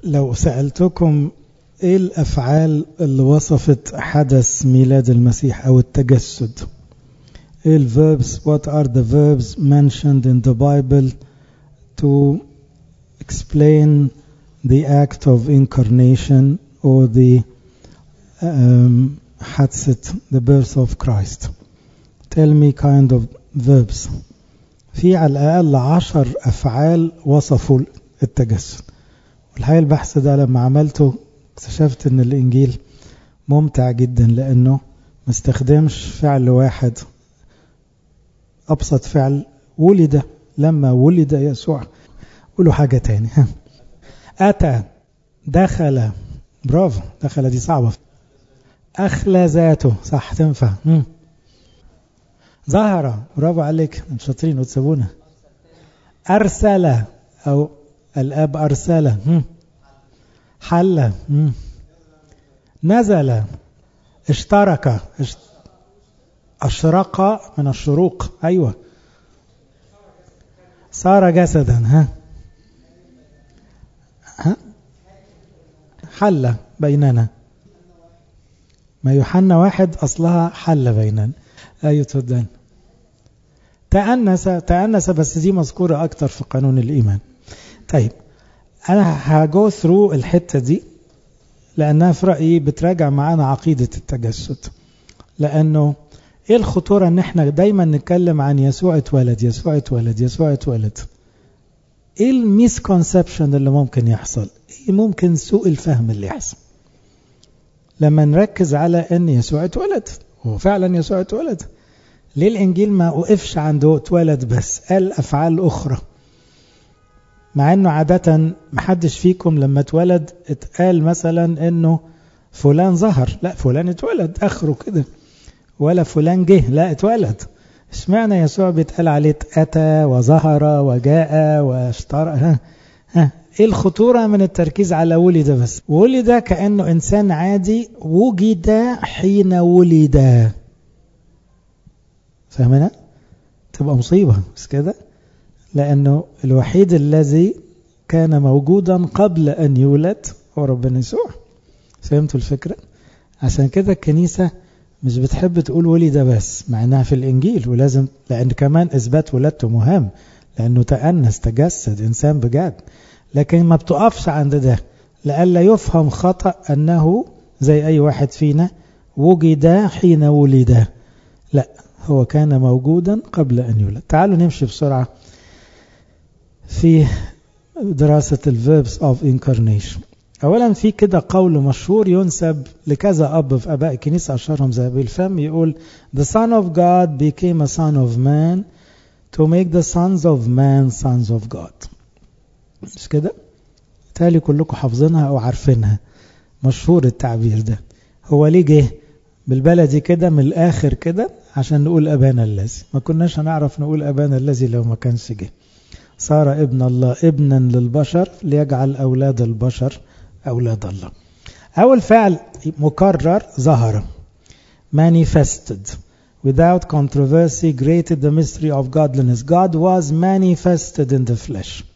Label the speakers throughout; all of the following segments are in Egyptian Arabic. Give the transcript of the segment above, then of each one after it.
Speaker 1: لو سألتكم ايه الافعال اللي وصفت حدث ميلاد المسيح او التجسد ايه ال verbs what are the verbs mentioned in the Bible to explain the act of incarnation or the um, حادثة the birth of Christ tell me kind of verbs في على الأقل عشر أفعال وصفوا التجسد والحقيقة البحث ده لما عملته اكتشفت ان الانجيل ممتع جدا لانه ما استخدمش فعل واحد ابسط فعل ولد لما ولد يسوع قولوا حاجة تاني اتى دخل برافو دخل دي صعبة اخلى ذاته صح تنفع ظهر برافو عليك انتوا شاطرين وتسابونا ارسل او الاب ارسل حل نزل اشترك اشرق من الشروق ايوه صار جسدا ها ها حل بيننا ما يوحنا واحد اصلها حل بيننا ايوه تفضل تأنس تأنس بس دي مذكورة أكتر في قانون الإيمان طيب أنا هجو ثرو الحتة دي لأنها في رأيي بتراجع معانا عقيدة التجسد لأنه إيه الخطورة إن إحنا دايما نتكلم عن يسوع اتولد يسوع اتولد يسوع اتولد إيه الميس كونسبشن اللي ممكن يحصل إيه ممكن سوء الفهم اللي يحصل لما نركز على إن يسوع اتولد هو فعلا يسوع اتولد ليه الإنجيل ما وقفش عنده اتولد بس قال أفعال أخرى مع انه عادة محدش فيكم لما اتولد اتقال مثلا انه فلان ظهر لا فلان اتولد اخره كده ولا فلان جه لا اتولد اشمعنى يسوع بيتقال عليه اتى وظهر وجاء واشترى ها ها ايه الخطورة من التركيز على ولد بس ولد كأنه انسان عادي وجد حين ولد فاهمنا تبقى مصيبة بس كده لأنه الوحيد الذي كان موجودا قبل أن يولد هو ربنا يسوع فهمتوا الفكرة؟ عشان كده الكنيسة مش بتحب تقول ولد بس مع انها في الانجيل ولازم لان كمان اثبات ولادته مهم لانه تأنس تجسد انسان بجد لكن ما بتقفش عند ده لئلا يفهم خطأ انه زي اي واحد فينا وجد حين ولد لا هو كان موجودا قبل ان يولد تعالوا نمشي بسرعه في دراسة الverbs of incarnation أولا في كده قول مشهور ينسب لكذا أب في أباء الكنيسة أشهرهم زي بالفم يقول The son of God became a son of man to make the sons of man sons of God مش كده؟ تالي كلكم حافظينها أو عارفينها مشهور التعبير ده هو ليه جه بالبلدي كده من الآخر كده عشان نقول أبانا الذي ما كناش هنعرف نقول أبانا الذي لو ما كانش جه صار ابن الله ابنا للبشر ليجعل أولاد البشر أولاد الله أول فعل مكرر ظهر manifested without controversy created the mystery of godliness God was manifested in the flesh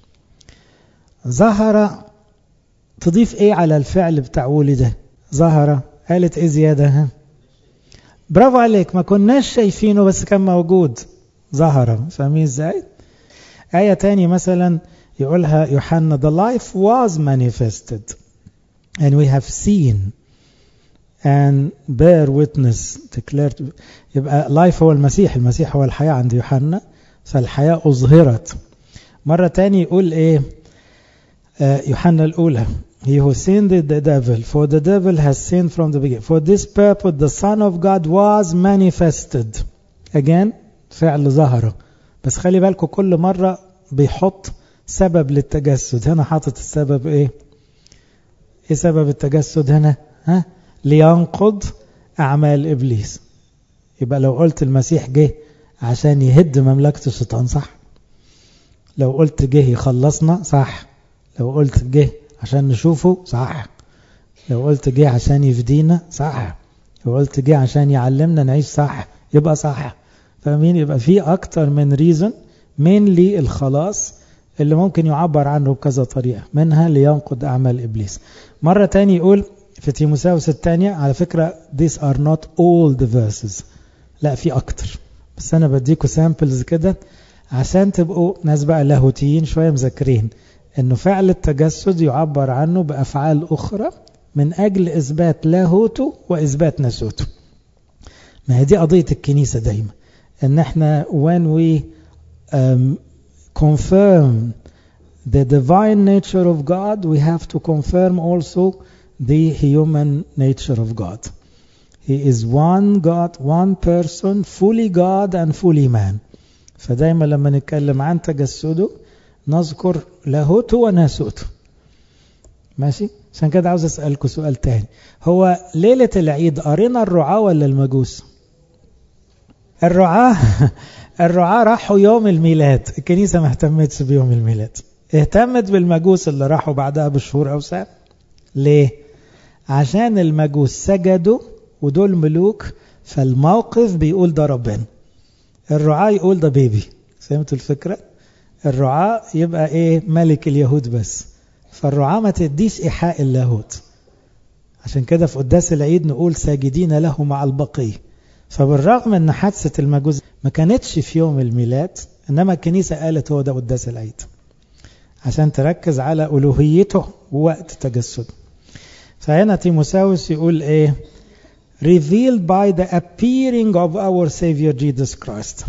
Speaker 1: ظهر تضيف ايه على الفعل بتاع ولده ظهر قالت ايه زيادة ها برافو عليك ما كناش شايفينه بس كان موجود ظهر فاهمين ازاي آية تاني مثلا يقولها يوحنا the life was manifested and we have seen and bear witness declared يبقى life هو المسيح المسيح هو الحياة عند يوحنا فالحياة أظهرت مرة تاني يقول إيه آه يوحنا الأولى He who sinned the devil, for the devil has sinned from the beginning. For this purpose the Son of God was manifested. Again, فعل ظهر. بس خلي بالكم كل مرة بيحط سبب للتجسد هنا حاطط السبب ايه ايه سبب التجسد هنا ها لينقض اعمال ابليس يبقى لو قلت المسيح جه عشان يهد مملكة الشيطان صح لو قلت جه يخلصنا صح لو قلت جه عشان نشوفه صح لو قلت جه عشان يفدينا صح لو قلت جه عشان يعلمنا نعيش صح يبقى صح فاهمين يبقى في اكتر من ريزن mainly الخلاص اللي ممكن يعبر عنه بكذا طريقة منها لينقض أعمال إبليس مرة تاني يقول في تيموساوس الثانية على فكرة these are not all the verses لا في أكتر بس أنا بديكوا سامبلز كده عشان تبقوا ناس بقى لاهوتيين شوية مذاكرين إنه فعل التجسد يعبر عنه بأفعال أخرى من أجل إثبات لاهوته وإثبات ناسوته ما هي دي قضية الكنيسة دايما إن إحنا when we um, confirm the divine nature of God we have to confirm also the human nature of God. He is one God, one person, fully God and fully man. فدايما لما نتكلم عن تجسده نذكر لاهوته وناسوته. ماشي؟ عشان كده عاوز اسألكم سؤال تاني. هو ليلة العيد قرينا الرعاة ولا المجوس؟ الرعاة الرعاة راحوا يوم الميلاد، الكنيسة ما اهتمتش بيوم الميلاد. اهتمت بالمجوس اللي راحوا بعدها بشهور أو سنة. ليه؟ عشان المجوس سجدوا ودول ملوك فالموقف بيقول ده ربنا الرعاة يقول ده بيبي فهمتوا الفكرة الرعاة يبقى ايه ملك اليهود بس فالرعاة ما تديش إيحاء اللاهوت عشان كده في قداس العيد نقول ساجدين له مع البقية فبالرغم ان حادثة المجوس ما كانتش في يوم الميلاد انما الكنيسة قالت هو ده قداس العيد عشان تركز على ألوهيته ووقت تجسده فهنا تيموساوس يقول ايه revealed by the appearing of our Savior Jesus Christ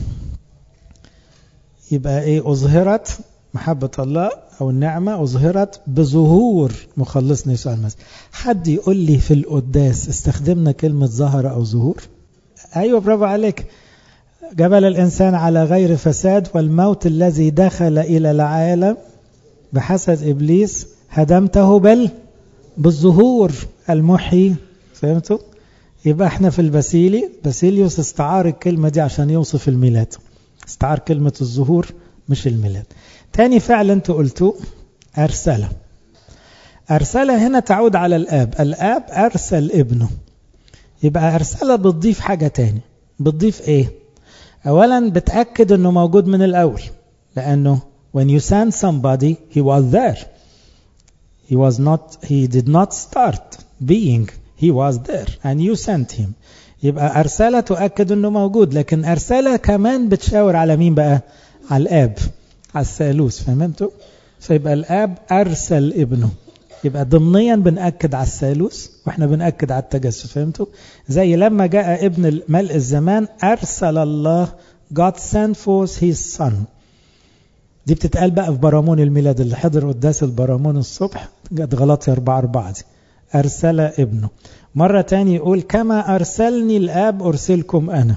Speaker 1: يبقى ايه اظهرت محبة الله او النعمة اظهرت بظهور مخلصنا يسوع المسيح حد يقول لي في القداس استخدمنا كلمة ظهر او ظهور ايوه برافو عليك جبل الانسان على غير فساد والموت الذي دخل الى العالم بحسد ابليس هدمته بل بالظهور المحيي فهمتوا يبقى احنا في البسيلي باسيليوس استعار الكلمة دي عشان يوصف الميلاد استعار كلمة الظهور مش الميلاد تاني فعل انتوا قلتوه أرسل أرسل هنا تعود على الآب الآب أرسل ابنه يبقى أرسل بتضيف حاجة تاني بتضيف ايه أولا بتأكد انه موجود من الأول لأنه when you send somebody he was there he was not he did not start being he was there and you sent him يبقى أرسلة تؤكد أنه موجود لكن أرسلة كمان بتشاور على مين بقى على الآب على الثالوث فهمتوا فيبقى الآب أرسل ابنه يبقى ضمنيا بنأكد على الثالوث واحنا بنأكد على التجسد فهمتوا زي لما جاء ابن ملء الزمان أرسل الله God sent forth his son دي بتتقال بقى في برامون الميلاد اللي حضر قداس البرامون الصبح جت غلطي 4 4 دي أرسل ابنه مرة تاني يقول كما أرسلني الآب أرسلكم أنا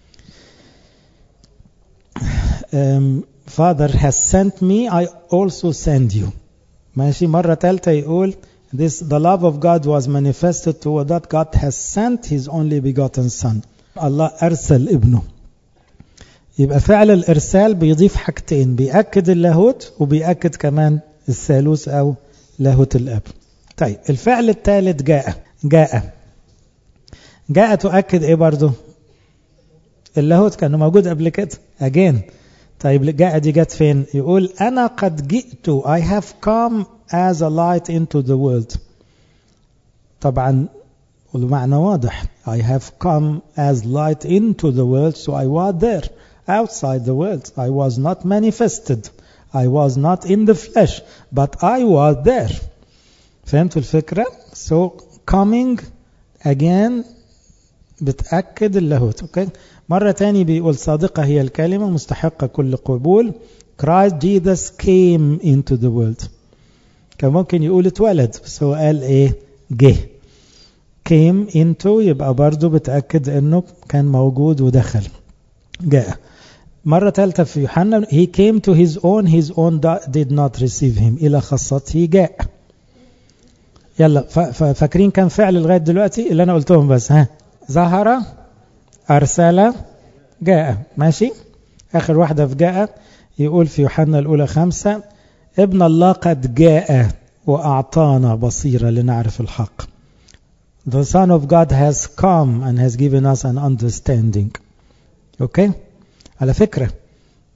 Speaker 1: um, Father has sent me I also send you ماشي مرة تالتة يقول This the love of God was manifested to that God has sent his only begotten son الله أرسل ابنه يبقى فعل الإرسال بيضيف حاجتين بيأكد اللاهوت وبيأكد كمان الثالوث أو لاهوت الأب طيب الفعل الثالث جاء جاء جاء تؤكد ايه برضو اللاهوت كان موجود قبل كده اجين طيب جاء دي جت فين يقول انا قد جئت I have come as a light into the world طبعا والمعنى واضح I have come as light into the world so I was there outside the world I was not manifested I was not in the flesh but I was there فهمتوا الفكرة so coming again بتأكد اللاهوت اوكي مرة تاني بيقول صادقة هي الكلمة مستحقة كل قبول Christ Jesus came into the world كان ممكن يقول اتولد بس هو قال ايه جه came into يبقى برضو بتأكد انه كان موجود ودخل جاء مرة ثالثة في يوحنا he came to his own his own did not receive him إلى خاصته جاء يلا فاكرين كم فعل لغاية دلوقتي اللي أنا قلتهم بس ها ظهر أرسل جاء ماشي آخر واحدة في جاء يقول في يوحنا الأولى خمسة ابن الله قد جاء وأعطانا بصيرة لنعرف الحق The Son of God has come and has given us an understanding. Okay? على فكرة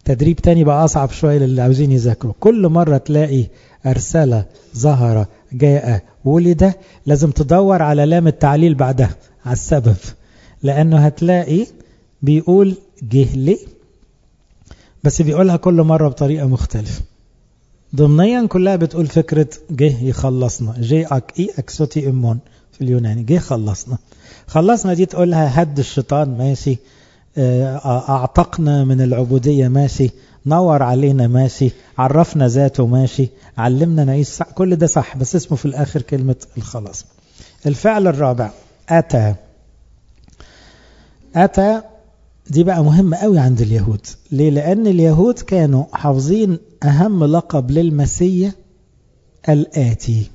Speaker 1: تدريب تاني بقى أصعب شوية للي عاوزين يذاكروا كل مرة تلاقي أرسل ظهر جاء ولد لازم تدور على لام التعليل بعدها على السبب لأنه هتلاقي بيقول جه ليه بس بيقولها كل مرة بطريقة مختلفة ضمنيا كلها بتقول فكرة جه يخلصنا جي أك إي أكسوتي إمون في اليوناني جه خلصنا خلصنا دي تقولها هد الشيطان ماشي أعتقنا من العبودية ماشي نور علينا ماشي عرفنا ذاته ماشي علمنا نعيش صح كل ده صح بس اسمه في الآخر كلمة الخلاص الفعل الرابع أتى أتى دي بقى مهمة قوي عند اليهود ليه؟ لأن اليهود كانوا حافظين أهم لقب للمسيح الآتي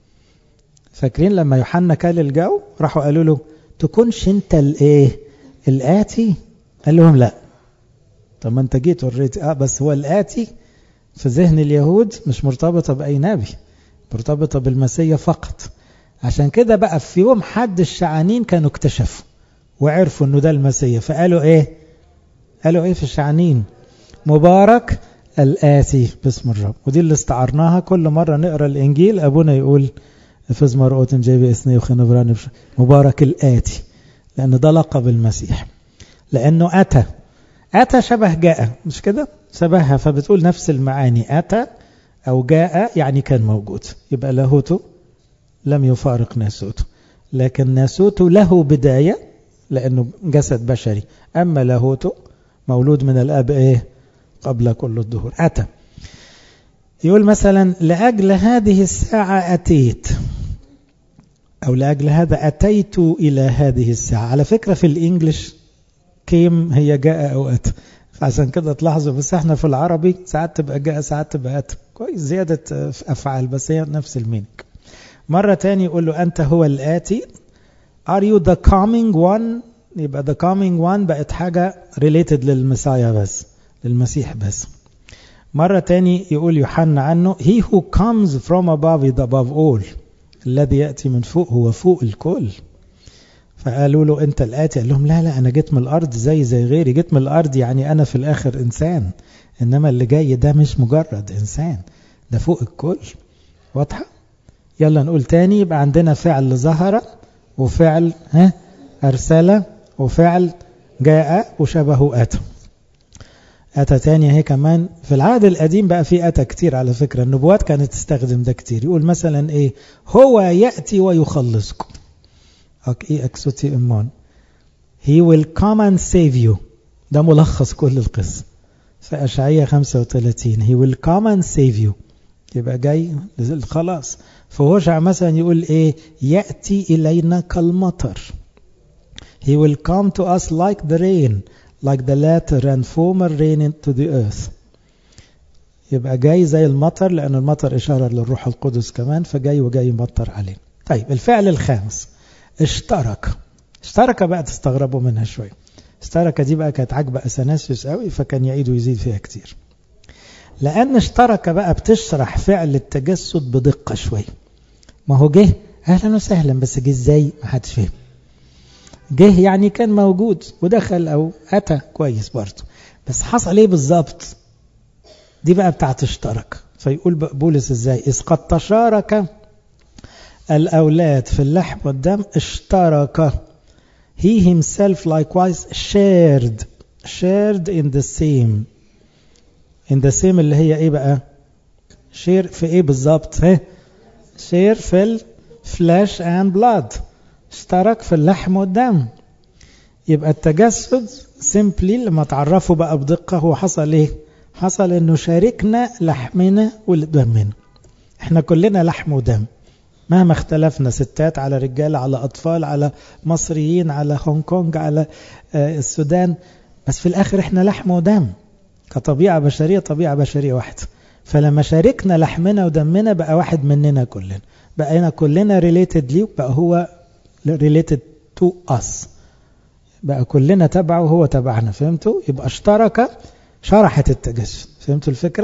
Speaker 1: فاكرين لما يوحنا كال الجو راحوا قالوا له تكونش انت الايه الآتي قال لهم لا طب ما انت جيت اوريدي اه بس هو الآتي في ذهن اليهود مش مرتبطة بأي نبي مرتبطة بالمسيح فقط عشان كده بقى في يوم حد الشعانين كانوا اكتشفوا وعرفوا انه ده المسيح فقالوا ايه قالوا ايه في الشعانين مبارك الآتي باسم الرب ودي اللي استعرناها كل مرة نقرأ الإنجيل أبونا يقول فز مرقوت جايب إثني وخنبران مبارك الآتي لأن ده لقب المسيح لأنه أتى أتى شبه جاء مش كده شبهها فبتقول نفس المعاني أتى أو جاء يعني كان موجود يبقى لاهوته لم يفارق ناسوته لكن ناسوته له بداية لأنه جسد بشري أما لاهوته مولود من الأب إيه قبل كل الدهور أتى يقول مثلا لأجل هذه الساعة أتيت أو لأجل هذا أتيت إلى هذه الساعة على فكرة في الإنجليش كيم هي جاء أو أتى عشان كده تلاحظوا بس احنا في العربي ساعات تبقى جاء ساعات تبقى أتى كويس زيادة أفعال بس هي نفس المينك مرة تاني يقول له أنت هو الآتي Are you the coming one يبقى the coming one بقت حاجة related للمسايا بس للمسيح بس مرة تاني يقول يوحنا عنه he who comes from above is above all الذي يأتي من فوق هو فوق الكل فقالوا له انت الآتي قال لهم لا لا انا جيت من الارض زي زي غيري جيت من الارض يعني انا في الاخر انسان انما اللي جاي ده مش مجرد انسان ده فوق الكل واضحة يلا نقول تاني يبقى عندنا فعل ظهر وفعل ها أرسل وفعل جاء وشبهه أتى أتى تانية هي كمان في العهد القديم بقى في أتى كتير على فكرة النبوات كانت تستخدم ده كتير يقول مثلا إيه هو يأتي ويخلصكم أوكي أكسوتي إمان He will come and save you ده ملخص كل القصة في أشعية 35 He will come and save you يبقى جاي خلاص فهوشع مثلا يقول إيه يأتي إلينا كالمطر He will come to us like the rain like the latter and former rain into the earth يبقى جاي زي المطر لأن المطر إشارة للروح القدس كمان فجاي وجاي يمطر عليه طيب الفعل الخامس اشترك اشترك بقى تستغربوا منها شوية اشترك دي بقى كانت عجبة أثناسيوس قوي فكان يعيد ويزيد فيها كتير لأن اشترك بقى بتشرح فعل التجسد بدقة شوية ما هو جه أهلا وسهلا بس جه ازاي ما حدش فهم جه يعني كان موجود ودخل أو أتى كويس برضه بس حصل ايه بالظبط دي بقى بتاعت اشترك فيقول بولس ازاي إذ قد تشارك الأولاد في اللحم والدم اشترك he himself likewise shared shared in the same in the same اللي هي ايه بقى share في ايه بالظبط ها share في الفلاش and blood اشترك في اللحم والدم يبقى التجسد سيمبلي لما تعرفوا بقى بدقة هو حصل ايه حصل انه شاركنا لحمنا ودمنا احنا كلنا لحم ودم مهما اختلفنا ستات على رجال على أطفال على مصريين على هونج كونج على السودان بس في الآخر احنا لحم ودم كطبيعة بشرية طبيعة بشرية واحدة فلما شاركنا لحمنا ودمنا بقى واحد مننا كلنا بقينا كلنا ريليتد ليه بقى هو ريليتد تو اس بقى كلنا تبعه وهو تبعنا فهمتوا يبقى اشترك شرحت التجسد فهمتوا الفكرة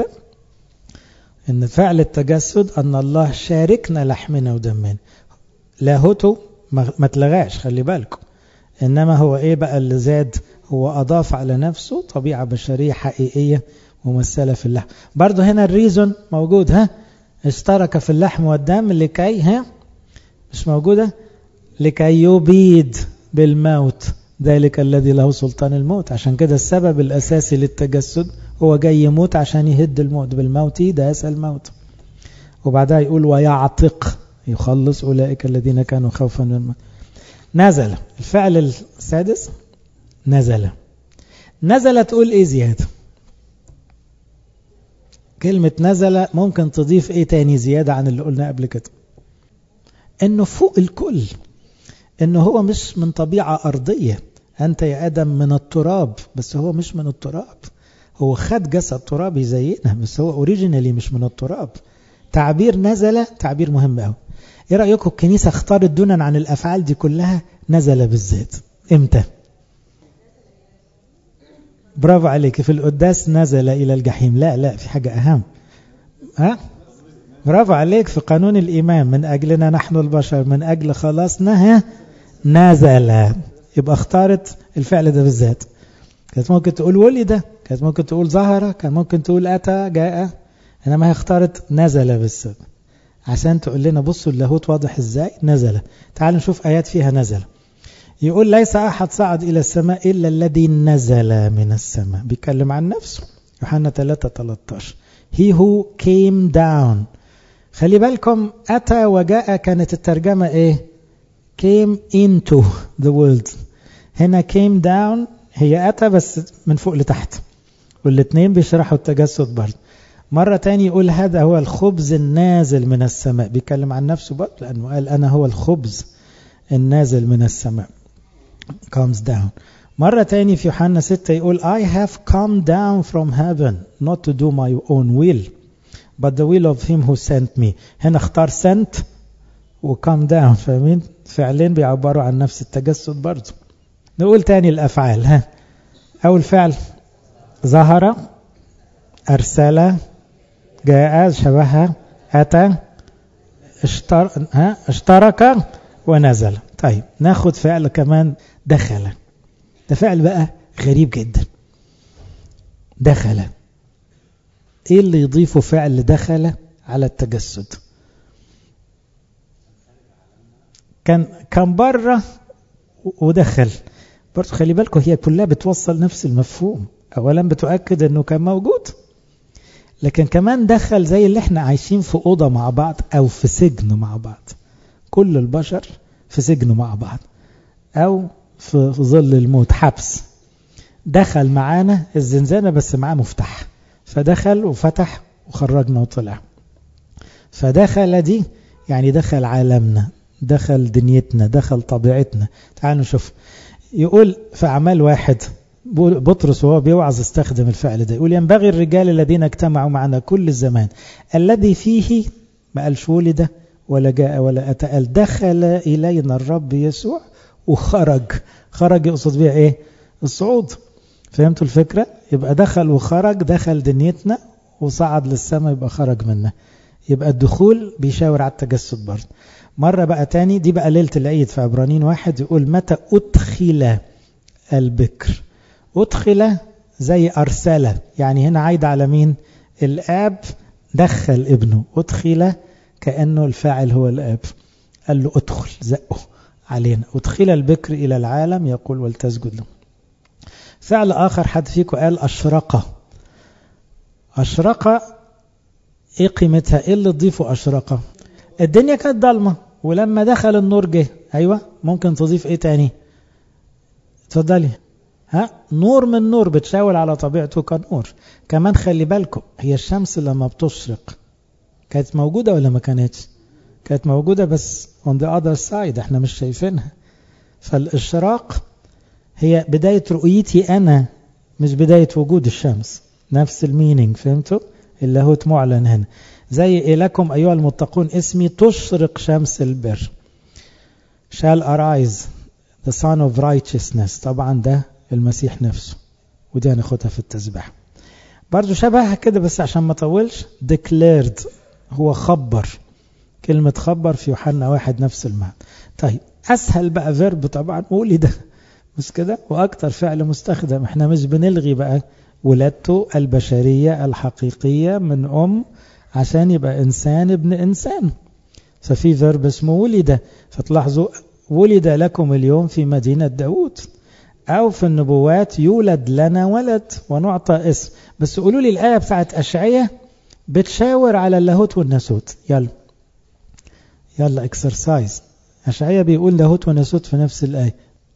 Speaker 1: ان فعل التجسد ان الله شاركنا لحمنا ودمنا لاهوته ما اتلغاش خلي بالكم إنما هو إيه بقى اللي زاد هو أضاف على نفسه طبيعة بشرية حقيقية ممثلة في اللحم برضه هنا الريزون موجود ها اشترك في اللحم والدم لكي ها مش موجودة لكي يبيد بالموت ذلك الذي له سلطان الموت عشان كده السبب الأساسي للتجسد هو جاي يموت عشان يهد الموت بالموت داس الموت وبعدها يقول ويعتق يخلص أولئك الذين كانوا خوفا من الموت نزل الفعل السادس نزل نزل تقول ايه زيادة كلمة نزل ممكن تضيف ايه تاني زيادة عن اللي قلنا قبل كده انه فوق الكل انه هو مش من طبيعة ارضية انت يا ادم من التراب بس هو مش من التراب هو خد جسد ترابي زينا بس هو اوريجينالي مش من التراب تعبير نزل تعبير مهم قوي ايه رايكم الكنيسه اختارت دونا عن الافعال دي كلها نزل بالذات امتى برافو عليك في القداس نزل الى الجحيم لا لا في حاجه اهم ها برافو عليك في قانون الايمان من اجلنا نحن البشر من اجل خلاصنا نزل يبقى اختارت الفعل ده بالذات كانت ممكن تقول ولد كانت ممكن تقول ظهر كان ممكن تقول اتى جاء انما هي اختارت نزل بالسبب عشان تقول لنا بصوا اللاهوت واضح ازاي نزل تعالوا نشوف ايات فيها نزل يقول ليس احد صعد الى السماء الا الذي نزل من السماء بيتكلم عن نفسه يوحنا 3 13 he who came down خلي بالكم اتى وجاء كانت الترجمه ايه came into the world هنا came down هي اتى بس من فوق لتحت والاثنين بيشرحوا التجسد برضه مرة تاني يقول هذا هو الخبز النازل من السماء بيتكلم عن نفسه بقى لأنه قال أنا هو الخبز النازل من السماء comes down مرة تاني في يوحنا 6 يقول I have come down from heaven not to do my own will but the will of him who sent me هنا اختار sent و come down فاهمين فعلين بيعبروا عن نفس التجسد برضه نقول تاني الأفعال ها أول فعل ظهر أرسل جاء شبهها أتى اشتر... ها اشترك ونزل طيب ناخد فعل كمان دخل ده فعل بقى غريب جدا دخل ايه اللي يضيفه فعل دخل على التجسد كان كان بره ودخل برضه خلي بالكم هي كلها بتوصل نفس المفهوم اولا بتؤكد انه كان موجود لكن كمان دخل زي اللي احنا عايشين في أوضة مع بعض أو في سجن مع بعض كل البشر في سجن مع بعض أو في ظل الموت حبس دخل معانا الزنزانة بس معاه مفتاح فدخل وفتح وخرجنا وطلع فدخل دي يعني دخل عالمنا دخل دنيتنا دخل طبيعتنا تعالوا نشوف يقول في أعمال واحد بطرس وهو بيوعظ استخدم الفعل ده يقول ينبغي الرجال الذين اجتمعوا معنا كل الزمان الذي فيه ما قالش ولد ولا جاء ولا أتى قال دخل إلينا الرب يسوع وخرج خرج يقصد بيها إيه الصعود فهمتوا الفكرة يبقى دخل وخرج دخل دنيتنا وصعد للسماء يبقى خرج منها يبقى الدخول بيشاور على التجسد برضه مرة بقى تاني دي بقى ليلة العيد في عبرانين واحد يقول متى أدخل البكر أدخل زي أرسل يعني هنا عايد على مين الآب دخل ابنه أدخل كأنه الفاعل هو الآب قال له أدخل زقه علينا أدخل البكر إلى العالم يقول ولتسجد له فعل آخر حد فيكم قال أشرق أشرق إيه قيمتها إيه اللي تضيفه أشرق الدنيا كانت ضلمة ولما دخل النور جه أيوة ممكن تضيف إيه تاني اتفضلي ها نور من نور بتشاور على طبيعته كنور كمان خلي بالكم هي الشمس لما بتشرق كانت موجودة ولا ما كانتش كانت موجودة بس on the other side احنا مش شايفينها فالإشراق هي بداية رؤيتي أنا مش بداية وجود الشمس نفس المينينج فهمتوا اللي هو معلن هنا زي لكم أيها المتقون اسمي تشرق شمس البر shall arise the son of righteousness طبعا ده المسيح نفسه ودي هناخدها في التسبيح برضو شبهها كده بس عشان ما اطولش declared هو خبر كلمة خبر في يوحنا واحد نفس المعنى طيب أسهل بقى فيرب طبعا ولد مش كده وأكتر فعل مستخدم احنا مش بنلغي بقى ولادته البشرية الحقيقية من أم عشان يبقى إنسان ابن إنسان ففي فيرب اسمه ولد فتلاحظوا ولد لكم اليوم في مدينة داود أو في النبوات يولد لنا ولد ونعطى اسم بس قولوا لي الآية بتاعت أشعية بتشاور على اللاهوت والناسوت يلا يلا اكسرسايز أشعية بيقول لاهوت وناسوت في نفس الآية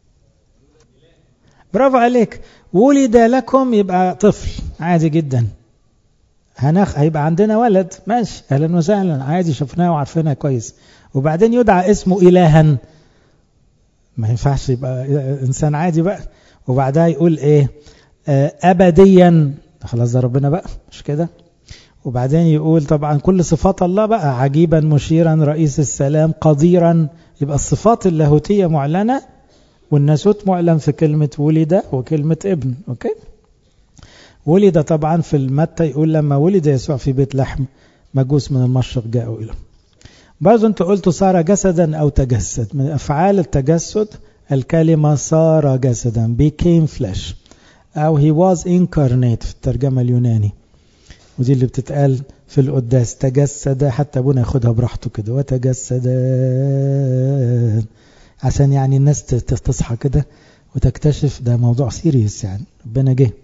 Speaker 1: برافو عليك ولد لكم يبقى طفل عادي جدا هنخ هيبقى عندنا ولد ماشي اهلا وسهلا عادي شفناه وعارفينها كويس وبعدين يدعى اسمه إلها ما ينفعش يبقى إنسان عادي بقى وبعدها يقول إيه آه أبديا خلاص ده ربنا بقى مش كده وبعدين يقول طبعا كل صفات الله بقى عجيبا مشيرا رئيس السلام قديرا يبقى الصفات اللاهوتية معلنة والناسوت معلن في كلمة ولد وكلمة ابن أوكي ولد طبعا في المتى يقول لما ولد يسوع في بيت لحم مجوس من المشرق جاءوا إليه برضو انت قلت صار جسدا أو تجسد من أفعال التجسد الكلمة صار جسدا became flesh أو he was incarnate في الترجمة اليوناني ودي اللي بتتقال في القداس تجسد حتى ابونا ياخدها براحته كده وتجسد عشان يعني الناس تصحى كده وتكتشف ده موضوع سيريس يعني ربنا جه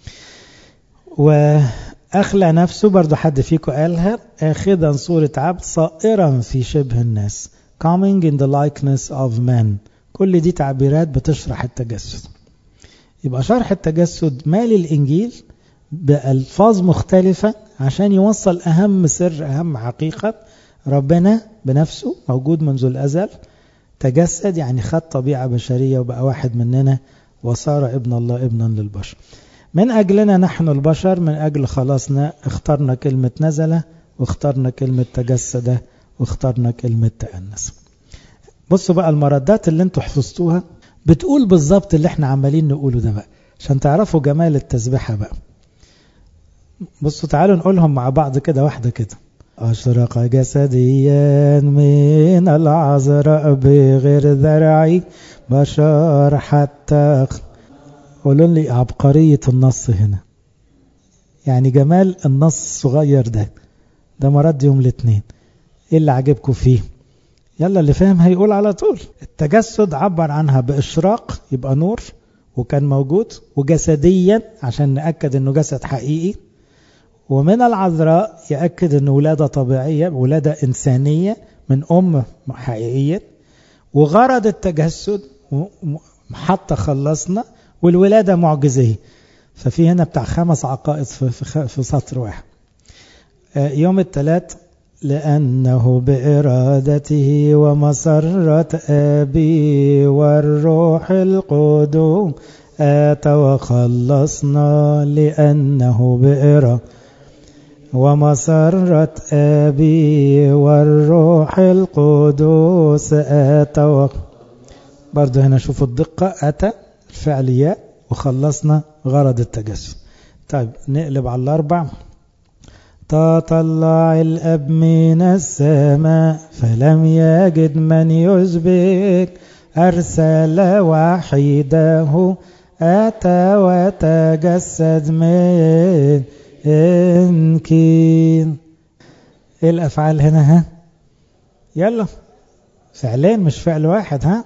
Speaker 1: وأخلى نفسه برضو حد فيكم قالها آخذا صورة عبد صائرا في شبه الناس coming in the likeness of man كل دي تعبيرات بتشرح التجسد يبقى شرح التجسد مال الإنجيل بألفاظ مختلفة عشان يوصل أهم سر أهم حقيقة ربنا بنفسه موجود منذ الأزل تجسد يعني خد طبيعة بشرية وبقى واحد مننا وصار ابن الله ابنا للبشر من أجلنا نحن البشر من أجل خلاصنا اخترنا كلمة نزل واخترنا كلمة تجسد واخترنا كلمة تأنس بصوا بقى المردات اللي انتوا حفظتوها بتقول بالظبط اللي احنا عمالين نقوله ده بقى عشان تعرفوا جمال التسبيحة بقى بصوا تعالوا نقولهم مع بعض كده واحدة كده أشرق جسديا من العذراء بغير ذرعي بشر حتى قولوا لي عبقرية النص هنا يعني جمال النص الصغير ده ده مرد يوم الاثنين ايه اللي عجبكم فيه يلا اللي فاهم هيقول على طول التجسد عبر عنها بإشراق يبقى نور وكان موجود وجسديا عشان نأكد انه جسد حقيقي ومن العذراء يأكد انه ولادة طبيعية ولادة إنسانية من أم حقيقية وغرض التجسد حتى خلصنا والولادة معجزية ففي هنا بتاع خمس عقائد في, في, في سطر واحد يوم الثلاث لأنه بإرادته ومسرة أبي والروح القدوم آت وخلصنا لأنه بإرادته ومسرة أبي والروح القدوس آت برضه هنا شوفوا الدقة أتى الفعليات وخلصنا غرض التجسد طيب نقلب على الأربع تطلع الأب من السماء فلم يجد من يسبق أرسل وحيده أتى وتجسد من إنكين إيه الأفعال هنا ها يلا فعلين مش فعل واحد ها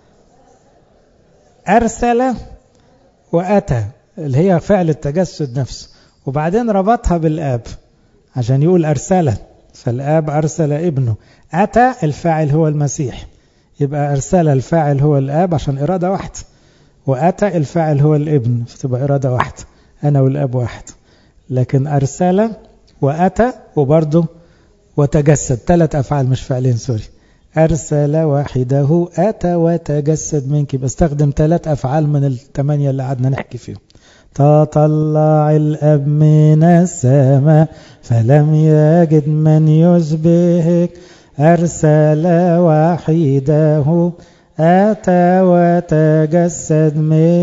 Speaker 1: أرسل وأتى اللي هي فعل التجسد نفسه وبعدين ربطها بالآب عشان يقول أرسل فالآب أرسل ابنه أتى الفاعل هو المسيح يبقى أرسل الفاعل هو الآب عشان إرادة واحدة وأتى الفاعل هو الابن فتبقى إرادة واحدة أنا والآب واحد لكن أرسل وأتى وبرضه وتجسد ثلاث أفعال مش فعلين سوري أرسل وحده أتى وتجسد منك بستخدم ثلاث أفعال من الثمانية اللي قعدنا نحكي فيهم تطلع الأب من السماء فلم يجد من يشبهك أرسل وحيده أتى وتجسد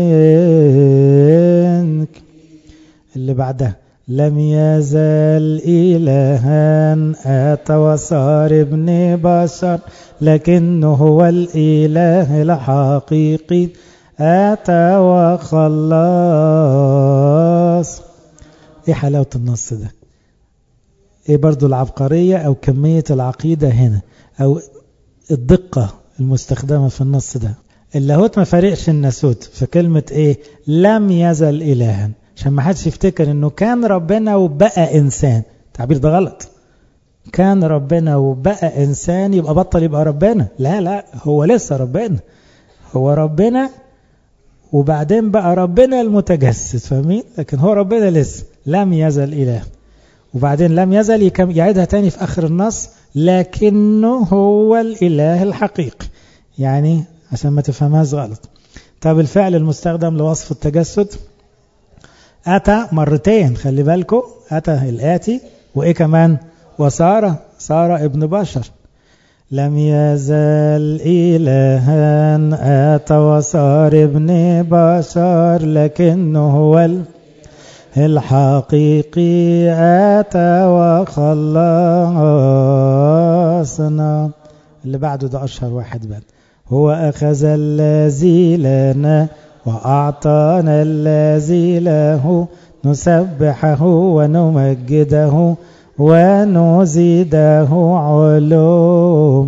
Speaker 1: منك اللي بعدها لم يزل إلها أتى وصار ابن بشر لكنه هو الإله الحقيقي أتى وخلاص إيه حلاوة النص ده إيه برضو العبقرية أو كمية العقيدة هنا أو الدقة المستخدمة في النص ده اللاهوت ما فارقش الناسوت في كلمة إيه لم يزل إلها عشان ما حدش يفتكر إنه كان ربنا وبقى إنسان التعبير ده غلط كان ربنا وبقى إنسان يبقى بطل يبقى ربنا لا لا هو لسه ربنا هو ربنا وبعدين بقى ربنا المتجسد فاهمين لكن هو ربنا لسه لم يزل إله وبعدين لم يزل يعيدها تاني في آخر النص لكنه هو الإله الحقيقي يعني عشان ما تفهمهاش غلط طب الفعل المستخدم لوصف التجسد أتى مرتين خلي بالكم أتى الآتي وإيه كمان وصار صار ابن بشر لم يزل إلها أتى وصار ابن بشر لكنه هو الحقيقي أتى وخلصنا اللي بعده ده أشهر واحد بقى هو أخذ الذي لنا وأعطانا الذي له نسبحه ونمجده ونزيده علوم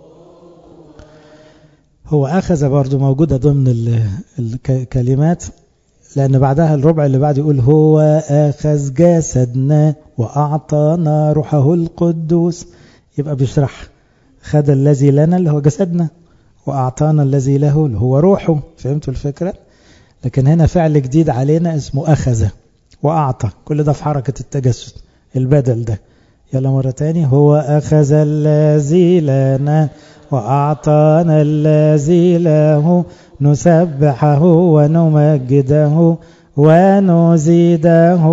Speaker 1: هو أخذ برضو موجودة ضمن الكلمات لأن بعدها الربع اللي بعد يقول هو أخذ جسدنا وأعطانا روحه القدوس يبقى بيشرح خد الذي لنا اللي هو جسدنا وأعطانا الذي له اللي هو روحه فهمتوا الفكرة لكن هنا فعل جديد علينا اسمه أخذ وأعطى كل ده في حركة التجسد البدل ده يلا مرة تاني هو أخذ الذي لنا وأعطانا الذي له نسبحه ونمجده ونزيده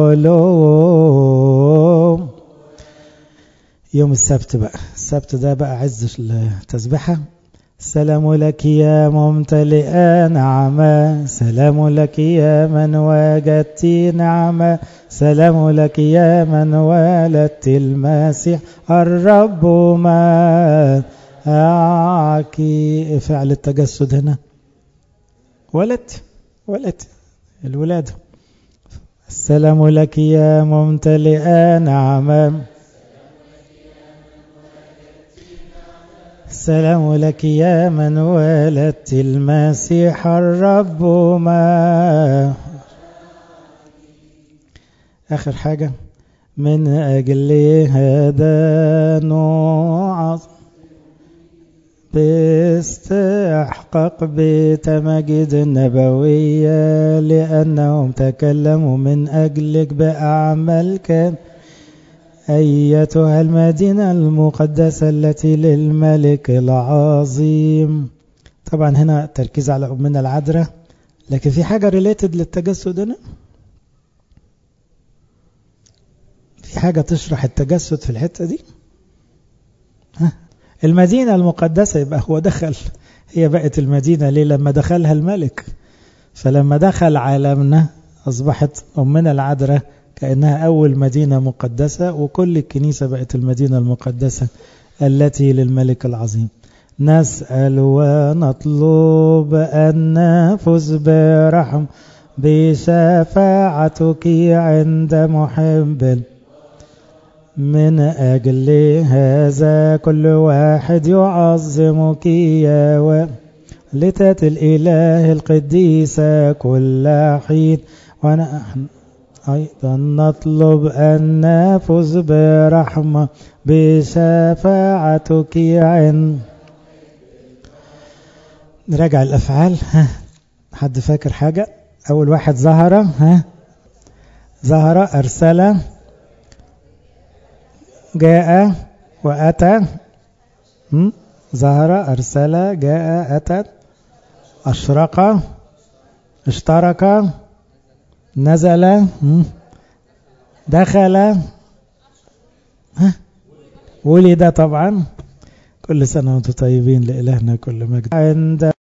Speaker 1: علوم يوم السبت بقى السبت ده بقى عز التسبحة سلام لك يا ممتلئ نعمة سلام لك يا من وجدت نعمة سلام لك يا من ولدت المسيح الرب معك فعل التجسد هنا ولد ولد الولادة السلام لك يا ممتلئ نعمة السلام لك يا من ولدت المسيح الرب ما آخر حاجة من أجل هذا نوع باستحقاق بتمجد النبوية لأنهم تكلموا من أجلك بأعمال كان أيتها المدينة المقدسة التي للملك العظيم طبعا هنا تركيز على أمنا العذراء لكن في حاجة ريليتد للتجسد هنا في حاجة تشرح التجسد في الحتة دي ها المدينة المقدسة يبقى هو دخل هي بقت المدينة ليه لما دخلها الملك فلما دخل عالمنا أصبحت أمنا العذراء كأنها أول مدينة مقدسة وكل الكنيسة بقت المدينة المقدسة التي للملك العظيم نسأل ونطلب أن نفز برحم بشفاعتك عند محب من أجل هذا كل واحد يعظمك يا لتات الإله القديس كل حين ونحن أيضا نطلب أن نفوز برحمة بشفاعتك عند نراجع الأفعال ها حد فاكر حاجة أول واحد ظهر ها ظهر أرسل جاء وأتى ظهر أرسل جاء أتى أشرق اشترك نزل دخل ها ولد طبعا كل سنة وانتم طيبين لإلهنا كل مجد عند